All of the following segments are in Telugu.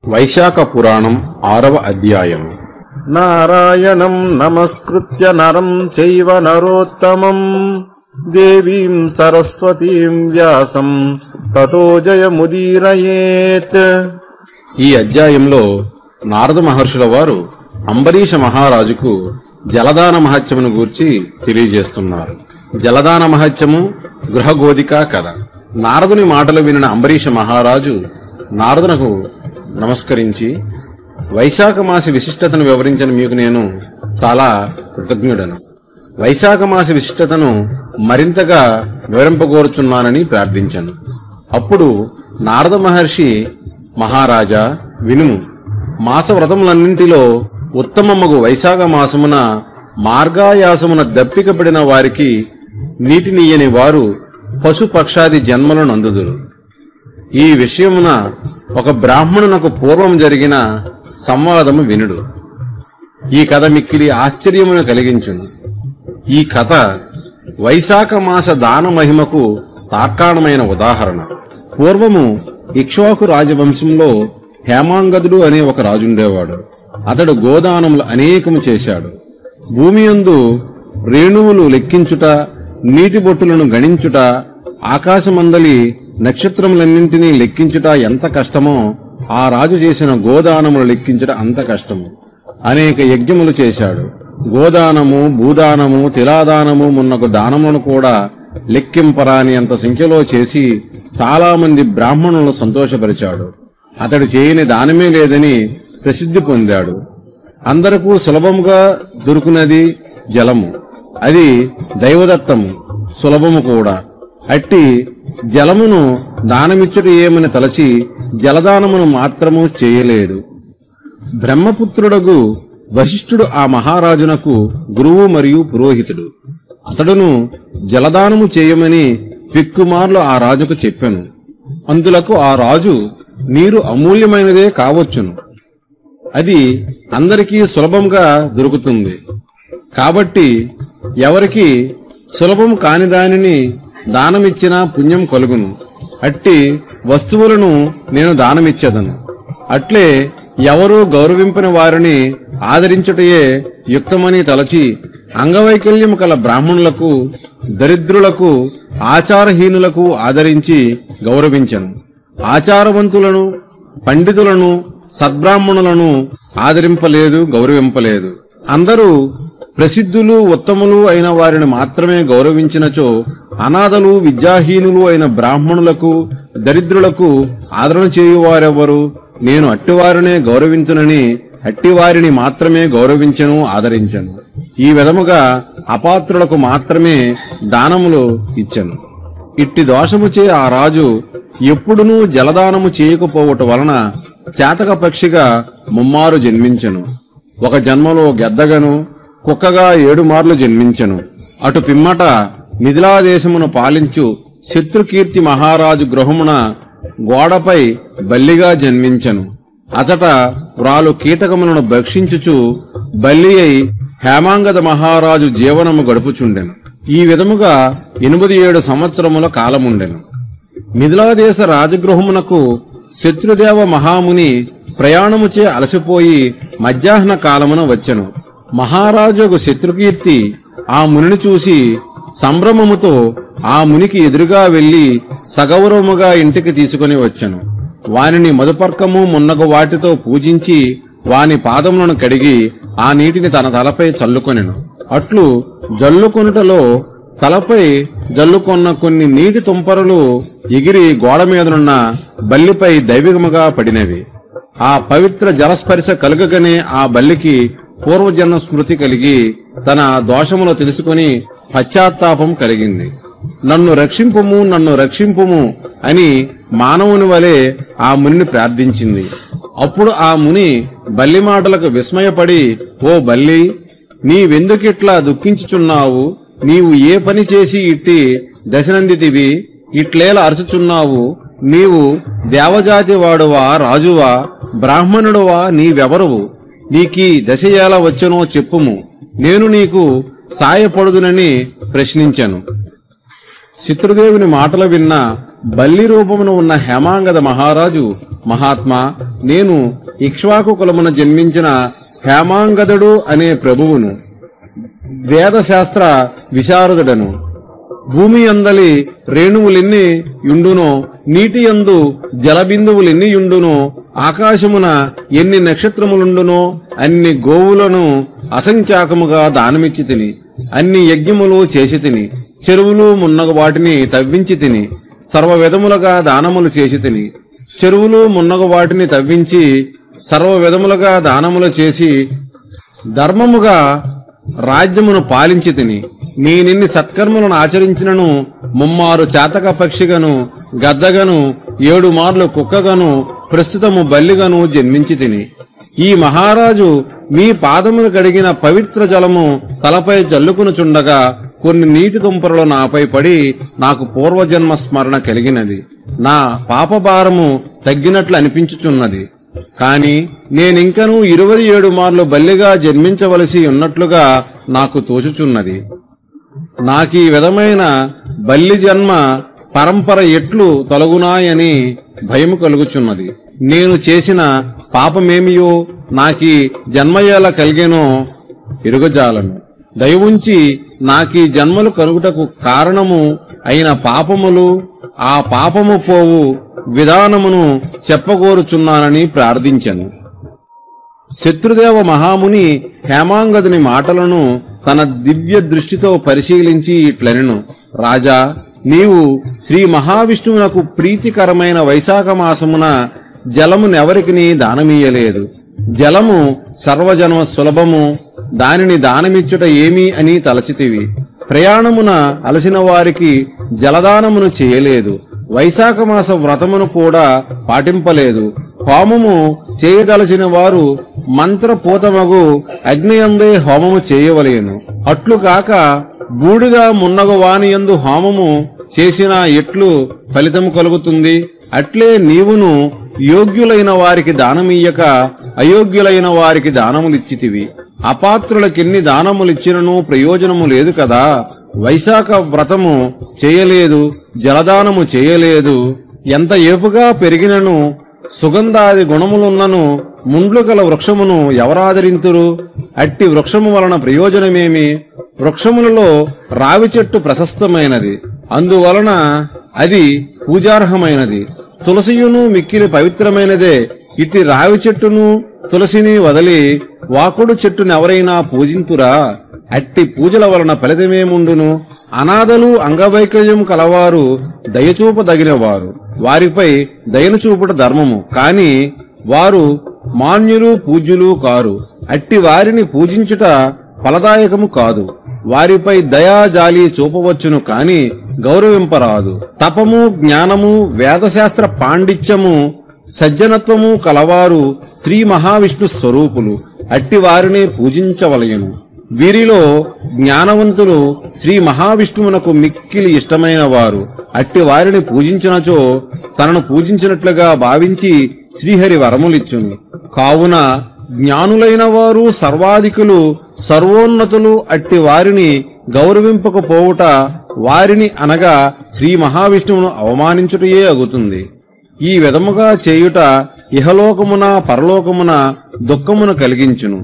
వైశాఖ పురాణం ఆరవ అధ్యాయం నారాయణం నమస్కృత్య నరం చైవ నరోత్తమం దేవీం సరస్వతీం వ్యాసం తతో జయముదీరయేత్ ఈ అధ్యాయంలో నారద మహర్షుల వారు అంబరీష మహారాజుకు జలదాన మహత్యమును గూర్చి తెలియజేస్తున్నారు జలదాన మహత్యము గృహగోదిక కథ నారదుని మాటలు వినిన అంబరీష మహారాజు నారదునకు నమస్కరించి వైశాఖ మాస విశిష్టతను వివరించిన మీకు నేను చాలా కృతజ్ఞుడను వైశాఖ మాస విశిష్టతను మరింతగా వివరింపగోరుచున్నానని ప్రార్థించాను అప్పుడు నారద మహర్షి మహారాజా వినుము మాస వ్రతములన్నింటిలో ఉత్తమమ్మగు వైశాఖ మాసమున మార్గాయాసమున దప్పికపడిన వారికి నీటినియ్యని వారు పశుపక్షాది జన్మలను అందుదురు ఈ విషయమున ఒక బ్రాహ్మణునకు పూర్వం జరిగిన సంవాదము వినుడు ఈ కథ మిక్కిలి ఆశ్చర్యమును కలిగించును ఈ కథ వైశాఖ మాస దాన మహిమకు తార్కాణమైన ఉదాహరణ పూర్వము ఇక్ష్వాకు రాజవంశంలో హేమాంగదుడు అనే ఒక రాజుండేవాడు అతడు గోదానములు అనేకము చేశాడు భూమి యందు రేణువులు లెక్కించుట నీటి బొట్టులను గణించుట ఆకాశమందలి నక్షత్రములన్నింటినీ లెక్కించుట ఎంత కష్టమో ఆ రాజు చేసిన గోదానములు లెక్కించుట అంత కష్టము అనేక యజ్ఞములు చేశాడు గోదానము భూదానము తిలాదానము మున్నగు దానములను కూడా లెక్కింపరాని అంత సంఖ్యలో చేసి చాలా మంది బ్రాహ్మణులను సంతోషపరిచాడు అతడు చేయని దానమే లేదని ప్రసిద్ధి పొందాడు అందరకు సులభముగా దొరుకునది జలము అది దైవదత్తము సులభము కూడా అట్టి జలమును దానమిచ్చుట ఏమని తలచి జలదానమును మాత్రము చేయలేదు బ్రహ్మపుత్రుడగు వశిష్ఠుడు ఆ మహారాజునకు గురువు మరియు పురోహితుడు అతడును జలదానము చేయమని పిక్కుమార్లు ఆ రాజుకు చెప్పాను అందులకు ఆ రాజు నీరు అమూల్యమైనదే కావచ్చును అది అందరికీ సులభంగా దొరుకుతుంది కాబట్టి ఎవరికి సులభం కాని దానిని దానమిచ్చినా పుణ్యం కలుగును అట్టి వస్తువులను నేను దానమిచ్చేదను అట్లే ఎవరూ గౌరవింపని వారిని ఆదరించుటయే యుక్తమని తలచి అంగవైకల్యం కల బ్రాహ్మణులకు దరిద్రులకు ఆచారహీనులకు ఆదరించి గౌరవించను ఆచారవంతులను పండితులను సద్బ్రాహ్మణులను ఆదరింపలేదు గౌరవింపలేదు అందరూ ప్రసిద్ధులు ఉత్తములు అయిన వారిని మాత్రమే గౌరవించినచో అనాథలు విద్యాహీనులు అయిన బ్రాహ్మణులకు దరిద్రులకు ఆదరణ చేయువారెవరు నేను అట్టివారినే గౌరవించునని అట్టివారిని మాత్రమే గౌరవించను ఆదరించను ఈ విధముగా అపాత్రులకు మాత్రమే దానములు ఇచ్చను ఇట్టి దోషముచే ఆ రాజు ఎప్పుడునూ జలదానము చేయకపోవట వలన చేతక పక్షిగా ముమ్మారు జన్మించెను ఒక జన్మలో గెద్దగను కుక్కగా ఏడు మార్లు జన్మించెను అటు పిమ్మట మిథిలాదేశమును పాలించు శత్రుకీర్తి మహారాజు గృహమున గోడపై బల్లిగా జన్మించెను అచట వ్రాలు కీటకములను భక్షించుచు బల్లి అయి హేమాంగద మహారాజు జీవనము గడుపుచుండెను ఈ విధముగా ఎనిమిది ఏడు సంవత్సరముల కాలముండెను మిథిలాదేశ రాజగృహమునకు శత్రుదేవ మహాముని ప్రయాణముచే అలసిపోయి మధ్యాహ్న కాలమున వచ్చెను మహారాజుకు శత్రుకీర్తి ఆ మునిని చూసి సంభ్రమముతో ఆ మునికి ఎదురుగా వెళ్లి సగౌరవముగా ఇంటికి తీసుకుని వచ్చెను వానిని మధుపర్కము మున్నగు వాటితో పూజించి వాని పాదములను కడిగి ఆ నీటిని తన తలపై చల్లుకొనెను అట్లు జల్లుకొనుటలో తలపై జల్లుకొన్న కొన్ని నీటి తుంపరలు ఎగిరి గోడ మీదనున్న బల్లిపై దైవికముగా పడినవి ఆ పవిత్ర జలస్పర్శ కలుగగానే ఆ బల్లికి పూర్వజన్మ స్మృతి కలిగి తన దోషములు తెలుసుకుని పశ్చాత్తాపం కలిగింది నన్ను రక్షింపుము నన్ను రక్షింపుము అని మానవుని వలె ఆ మునిని ప్రార్థించింది అప్పుడు ఆ ముని బల్లి మాటలకు విస్మయపడి ఓ బల్లి నీవెందుకిట్లా దుఃఖించుచున్నావు నీవు ఏ పని చేసి ఇట్టి దశనందితివి ఇట్లేలా అరచుచున్నావు నీవు దేవజాతి వాడువా రాజువా బ్రాహ్మణుడువా నీవెవరువు నీకీ దశ ఎలా వచ్చనో చెప్పుము నేను నీకు సాయపడుదునని ప్రశ్నించాను శత్రుదేవుని మాటలు విన్న బల్లి రూపమున ఉన్న హేమాంగద మహారాజు మహాత్మా నేను ఇక్ష్వాకు కులమున జన్మించిన హేమాంగదుడు అనే ప్రభువును వేదశాస్త్ర విశారదుడను భూమి అందలి రేణువులెన్ని యుండునో నీటి యందు జలబిందువులెన్ని యుండునో ఆకాశమున ఎన్ని నక్షత్రములుండునో అన్ని గోవులను అసంఖ్యాకముగా దానమిచ్చి తిని అన్ని యజ్ఞములు చేసి తిని చెరువులు మున్నగ వాటిని తవ్వించి తిని సర్వ విధములుగా దానములు చేసి తిని చెరువులు మున్నగ వాటిని తవ్వించి సర్వ విధములుగా దానములు చేసి ధర్మముగా రాజ్యమును పాలించి తిని నేనిన్ని సత్కర్మలను ఆచరించినను ముమ్మారు చాతక పక్షిగను గద్దగను ఏడు మార్లు కుక్కగను ప్రస్తుతము బల్లిగను జన్మించి తిని ఈ మహారాజు మీ పాదములు కడిగిన పవిత్ర జలము తలపై జల్లుకునుచుండగా కొన్ని నీటి తుంపరలు నాపై పడి నాకు పూర్వజన్మ స్మరణ కలిగినది నా పాపభారము తగ్గినట్లు అనిపించుచున్నది కాని నేనింకనూ ఇరవై ఏడు మార్లు బల్లిగా జన్మించవలసి ఉన్నట్లుగా నాకు తోచుచున్నది నాకీ విధమైన బల్లి జన్మ పరంపర ఎట్లు తొలగునాయని భయము కలుగుచున్నది నేను చేసిన పాపమేమియో నాకీ జన్మయేల కలిగేనో ఎరుగజాలను దయవుంచి నాకీ జన్మలు కలుగుటకు కారణము అయిన పాపములు ఆ పాపము పోవు విధానమును చెప్పగోరుచున్నానని ప్రార్థించెను శత్రుదేవ మహాముని హేమాంగదుని మాటలను తన దివ్య దృష్టితో పరిశీలించి ఇట్లనెను రాజా నీవు శ్రీ మహావిష్ణువునకు ప్రీతికరమైన వైశాఖ మాసమున జలమునెవరికి దానమీయలేదు జలము సర్వజన్మ సులభము దానిని దానమిచ్చుట ఏమి అని తలచితివి ప్రయాణమున అలసిన వారికి జలదానమును చేయలేదు వైశాఖ మాస వ్రతమును కూడా పాటింపలేదు హోమము చేయదలచిన వారు మంత్రపూతమగు అగ్నియందే హోమము చేయవలేను అట్లు కాక బూడిద మున్నగ వానియందు హోమము చేసిన ఎట్లు ఫలితము కలుగుతుంది అట్లే నీవును యోగ్యులైన వారికి దానమియ్యక అయోగ్యులైన వారికి దానములిచ్చితివి అపాత్రులకెన్ని దానములిచ్చినను ప్రయోజనము లేదు కదా వైశాఖ వ్రతము చేయలేదు జలదానము చేయలేదు ఎంత ఏపుగా పెరిగినను సుగంధాది గుణములున్నను ముండ్లు గల వృక్షమును ఎవరాదరింతురు అట్టి వృక్షము వలన ప్రయోజనమేమి వృక్షములలో రావి చెట్టు ప్రశస్తమైనది అందువలన అది పూజార్హమైనది తులసియును మిక్కిలి పవిత్రమైనదే ఇట్టి రావి చెట్టును తులసిని వదిలి వాకుడు చెట్టును ఎవరైనా పూజింతురా అట్టి పూజల వలన ఫలితమేముండును అనాథలు అంగవైకల్యం కలవారు దయచూపదగినవారు వారిపై దయను చూపుట ధర్మము కాని వారు మాన్యులు పూజ్యులు కారు అట్టి వారిని పూజించుట ఫలదాయకము కాదు వారిపై దయా జాలి చూపవచ్చును కాని గౌరవింపరాదు తపము జ్ఞానము వేదశాస్త్ర పాండిత్యము సజ్జనత్వము కలవారు శ్రీ మహావిష్ణు స్వరూపులు అట్టి వారిని పూజించవలయను వీరిలో జ్ఞానవంతులు శ్రీ మహావిష్ణువునకు మిక్కిలి ఇష్టమైన వారు అట్టి వారిని పూజించినచో తనను పూజించినట్లుగా భావించి శ్రీహరి వరములిచ్చును కావున జ్ఞానులైన వారు సర్వాధికులు సర్వోన్నతులు అట్టి వారిని గౌరవింపకపోవుట వారిని అనగా శ్రీ మహావిష్ణువును అవమానించుటయే అగుతుంది ఈ విధముగా చేయుట ఇహలోకమున పరలోకమున దుఃఖమును కలిగించును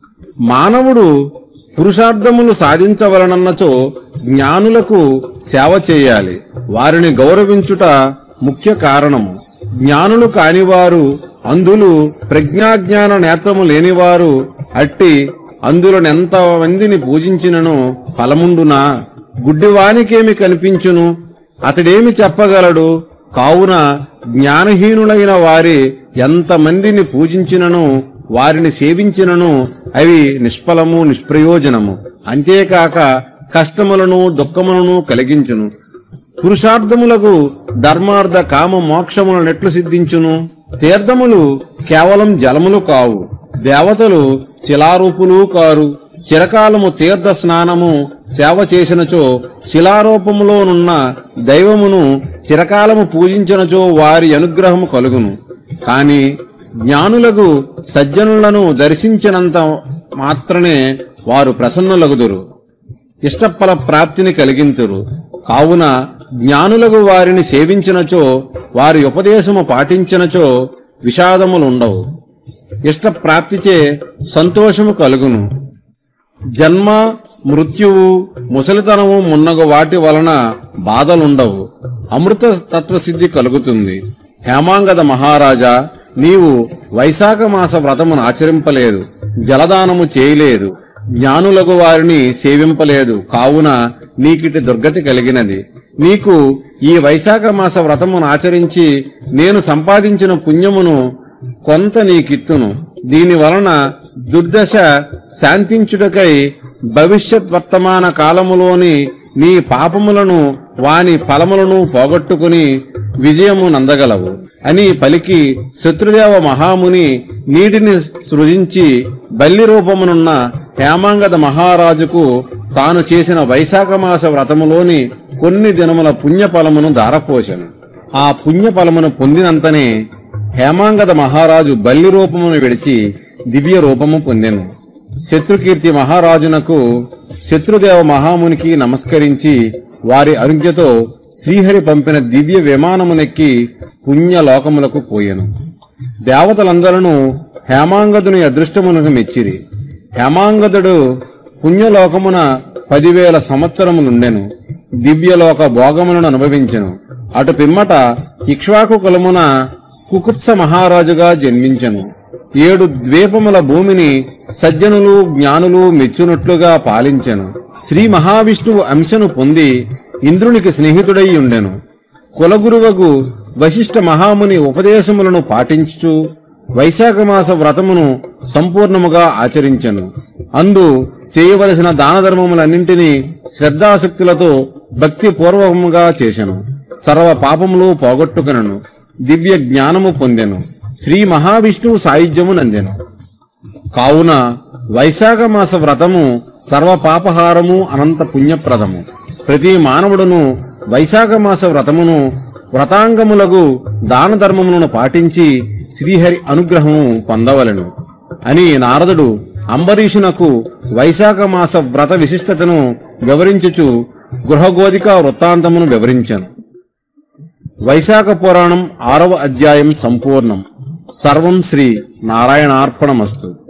మానవుడు పురుషార్థములు సాధించవలనన్నచో జ్ఞానులకు సేవ చేయాలి వారిని గౌరవించుట ముఖ్య కారణము జ్ఞానులు కానివారు అందులు ప్రజ్ఞాజ్ఞాన నేత్రము లేనివారు అట్టి అందులనెంత మందిని పూజించినను ఫలముండునా గుడ్డివానికేమి కనిపించును అతడేమి చెప్పగలడు కావున జ్ఞానహీనులైన వారి ఎంతమందిని పూజించినను వారిని సేవించినను అవి నిష్ఫలము నిష్ప్రయోజనము అంతేకాక కష్టములను దుఃఖములను కలిగించును పురుషార్థములకు ధర్మార్థ కామ మోక్షముల నెట్లు సిద్ధించును తీర్థములు కేవలం జలములు కావు దేవతలు శిలారూపులు కారు చిరకాలము తీర్థ స్నానము సేవ చేసినచో శిలారూపములోనున్న దైవమును చిరకాలము పూజించినచో వారి అనుగ్రహము కలుగును కాని జ్ఞానులకు సజ్జనులను దర్శించినంత మాత్రమే వారు ప్రసన్నులగుదురు ఇష్టఫల ప్రాప్తిని కలిగింతురు కావున జ్ఞానులకు వారిని సేవించినచో వారి ఉపదేశము పాటించినచో విషాదములుండవు ఇష్ట ప్రాప్తిచే సంతోషము కలుగును జన్మ మృత్యువు ముసలితనము మున్నగు వాటి వలన బాధలుండవు అమృత తత్వసిద్ధి కలుగుతుంది హేమాంగద మహారాజా నీవు వైశాఖ మాస వ్రతమును ఆచరింపలేదు జలదానము చేయలేదు జ్ఞానులకు వారిని సేవింపలేదు కావున నీకిటి దుర్గతి కలిగినది నీకు ఈ వైశాఖ మాస వ్రతమును ఆచరించి నేను సంపాదించిన పుణ్యమును కొంత నీకిట్టును దీని వలన దుర్దశ శాంతించుటకై భవిష్యత్ వర్తమాన కాలములోని నీ పాపములను వాని ఫలములను పోగొట్టుకుని విజయము నందగలవు అని పలికి శత్రుదేవ మహాముని నీటిని సృజించి బల్లి రూపమునున్న హేమాంగద మహారాజుకు తాను చేసిన వైశాఖ మాస వ్రతములోని కొన్ని దినముల పుణ్యఫలమును దారపోసెను ఆ పుణ్యఫలమును పొందినంతనే హేమాంగద మహారాజు బల్లి రూపమును విడిచి దివ్య రూపము పొందెను శత్రుకీర్తి మహారాజునకు శత్రుదేవ మహామునికి నమస్కరించి వారి అనుజ్ఞతో శ్రీహరి పంపిన దివ్య విమానమునెక్కి పుణ్యలోకములకు పోయెను దేవతలందరూ హేమాంగదుని అదృష్టమునకు మెచ్చిరి హేమాంగదుడు పుణ్యలోకమున పదివేల సంవత్సరములుండెను దివ్యలోక భోగములను అనుభవించెను అటు పిమ్మట ఇక్ష్వాకు కులమున కుకుత్స మహారాజుగా జన్మించెను ఏడు ద్వీపముల భూమిని సజ్జనులు జ్ఞానులు మెచ్చునట్లుగా పాలించెను శ్రీ మహావిష్ణువు అంశను పొంది ఇంద్రునికి స్నేహితుడై ఉండెను కులగురువగు వశిష్ఠ మహాముని ఉపదేశములను పాటించుచు వైశాఖ మాస వ్రతమును సంపూర్ణముగా ఆచరించెను అందు చేయవలసిన దాన ధర్మములన్నింటినీ శ్రద్ధాశక్తులతో భక్తి పూర్వకముగా చేసెను సర్వ పాపములు పోగొట్టుకొనను దివ్య జ్ఞానము పొందెను శ్రీ మహావిష్ణువు సాయుధ్యము నందెను కావున వైశాఖ మాస వ్రతము సర్వ పాపహారము అనంత పుణ్యప్రదము ప్రతి మానవుడును వైశాఖ మాస వ్రతమును వ్రతాంగములగు దాన ధర్మములను పాటించి శ్రీహరి అనుగ్రహము పొందవలెను అని నారదుడు అంబరీషునకు వైశాఖ మాస వ్రత విశిష్టతను వివరించుచు గృహగోధిక వృత్తాంతమును వివరించాను వైశాఖ పురాణం ఆరవ అధ్యాయం సంపూర్ణం సర్వం శ్రీ నారాయణార్పణమస్తు